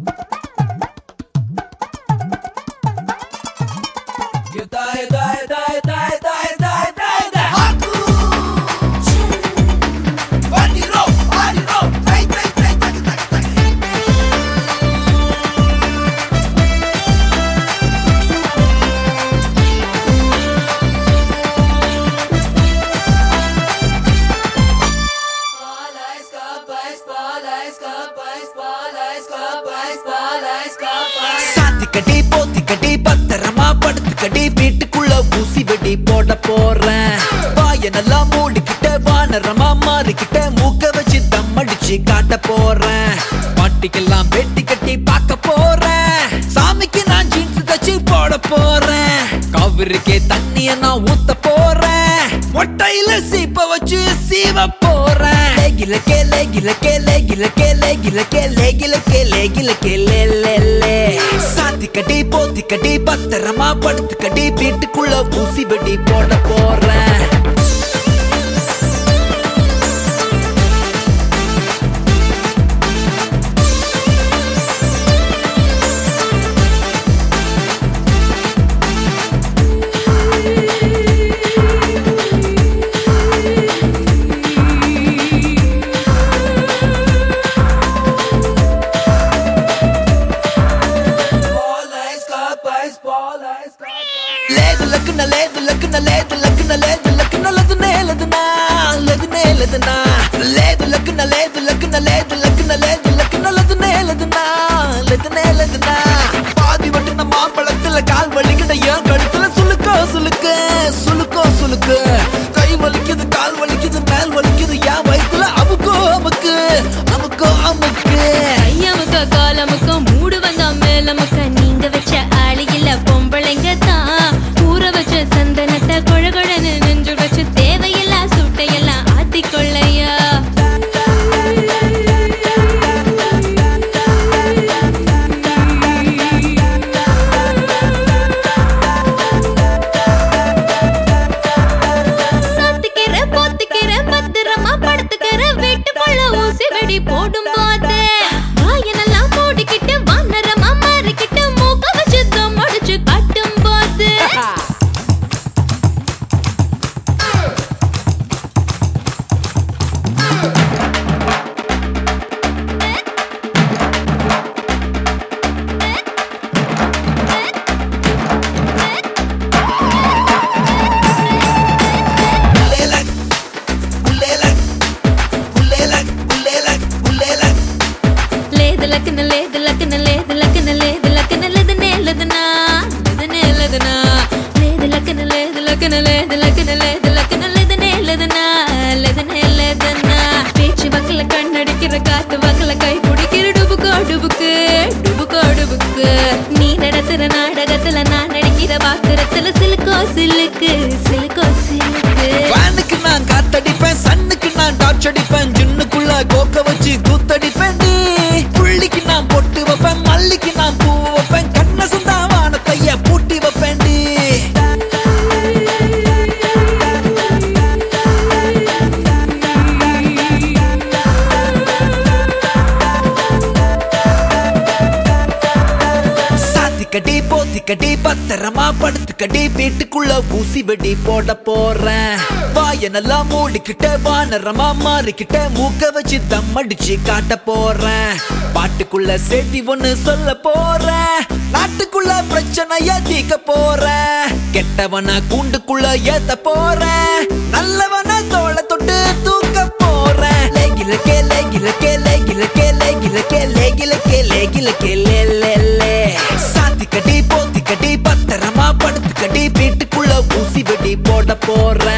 சாத்தி கட்டி போத்தி கட்டி பத்திரமா படுத்துக்கடி வீட்டுக்குள்ள ஊசி வெடி போட போறேன் வாய நல்லா மூடிக்கிட்ட வானரமா மாறிக்கிட்ட மூக்க வச்சு தம் அடிச்சு காட்ட போறேன் பாட்டிக்கெல்லாம் வெட்டி கட்டி பார்க்க போறேன் சாமிக்கு நான் ஜீன்ஸ் தச்சு போட போறேன் காவிரிக்கே தண்ணிய நான் ஊத்த போறேன் மொட்டையில சீப்ப வச்சு சீவ போறேன் லேகில கே லேகில கே லேகில கே லேகில கே லேகில கே லேகில கே லே லே லே சாத்தி கட்டி போத்தி கட்டி பத்திரமா படுத்து கட்டி வீட்டுக்குள்ள ஊசி வெடி போட போறேன் లేదు లక్కున లేదు లక్కున లేదు లక్కున లేదు లక్కున లదునే లదునా లదునే లదునా లేదు లక్కున లేదు లక్కున లేదు లక్కున లేదు లక్కున లదునే లదునా లదునే లదునా பாதி வட்டுன மாம்பழத்துல கால் வலிக்கிட்ட ஏன் கழுத்துல சுளுக்கோ சுளுக்கு சுளுக்கோ சுளுக்கு கை வலிக்குது கால் வலிக்குது மேல் வலிக்குது ஏன் வயித்துல அமுக்கோ அமுக்கு அமுக்கோ அமுக்கு ஐயாமுக்க காலமுக்க மூடு வந்தா மேலமுக்க நீங்க வச்ச ஆளு இல்ல பொம்பளைங்க தான் ஊற வச்ச சந்தனத்தை கொழகொழன்னு நெஞ்சு வச்சு தேவையில்லா சுட்டையெல்லாம் ஆத்திக்கொள்ளையா சாத்திக்கிற போத்திக்கிற பத்திரமா படுத்துக்கிற வீட்டுக்குள்ள ஊசி வெடி போடும் போது வாயனெல்லாம் மூடிக்கிட்டு வானரமா மாறிக்கிட்டு மூக்க வச்சு தம் அடிச்சு காட்டும் போது Ulelak, ulelak, ulelak, ulelak, ulelak. లేదు లక్కన లేదు లక్కన లేదు లక్కన లేదు లక్కన లేదనే లేదనా లేదనే లేదనా లేదు లక్కన లేదు లక్కన లేదు లక్కన లేదు లక్కన లేదనే లేదనా లేదనే లేదనా பேச்சு வக்கல கண்ணடிக்கிற காத்து வக்கல கை பிடிக்கிற டுபுக்கோ டுபுக்கு டுபுக்கோ டுபுக்கு நீ நடத்துற நாடகத்துல நான் நடிக்கிற பாக்குறத்துல சிலுக்கோ சிலுக்கு சிலுக்கோ சிலுக்கு ஃபேனுக்கு நான் காத்தடிப்பேன் சன்னுக்கு நான் டார்ச் அடிப்பேன் ஜின்னுக்குள்ள கோக்க வச்சு கூத்தடிப்பேன் நீ புள்ளிக்கு நான் பொட்டு வைப்பேன் மல்லிக்கு நான் பூ வைப்பேன் கண்ண சுந்தா வானத்தைய பூட்டி வைப்பேன் நீ சாத்தி கட்டி போத்தி கட்டி பத்திரமா படுத்து கட்டி வீட்டுக்குள்ள ஊசி வெடி போட போறேன் வாய நல்லா மூடிக்கிட்ட வானரமா மாறிக்கிட்ட மூக்க வச்சு தம் அடிச்சு காட்ட போறேன் பாட்டுக்குள்ள செய்தி ஒண்ணு சொல்ல போறேன் நாட்டுக்குள்ள பிரச்சனைய தீக்க போறேன் கெட்டவன கூண்டுக்குள்ள ஏத்த போறேன் நல்லவன தோள தொட்டு தூக்க போறேன் லேகில கே லேகில கே லேகில கே லேகில கே லேகில கே லேகில கே லே லே லே சாத்தி கட்டி போத்தி கட்டி பத்திரமா படுத்து கட்டி வீட்டுக்குள்ள ஊசி வெடி போட போறேன்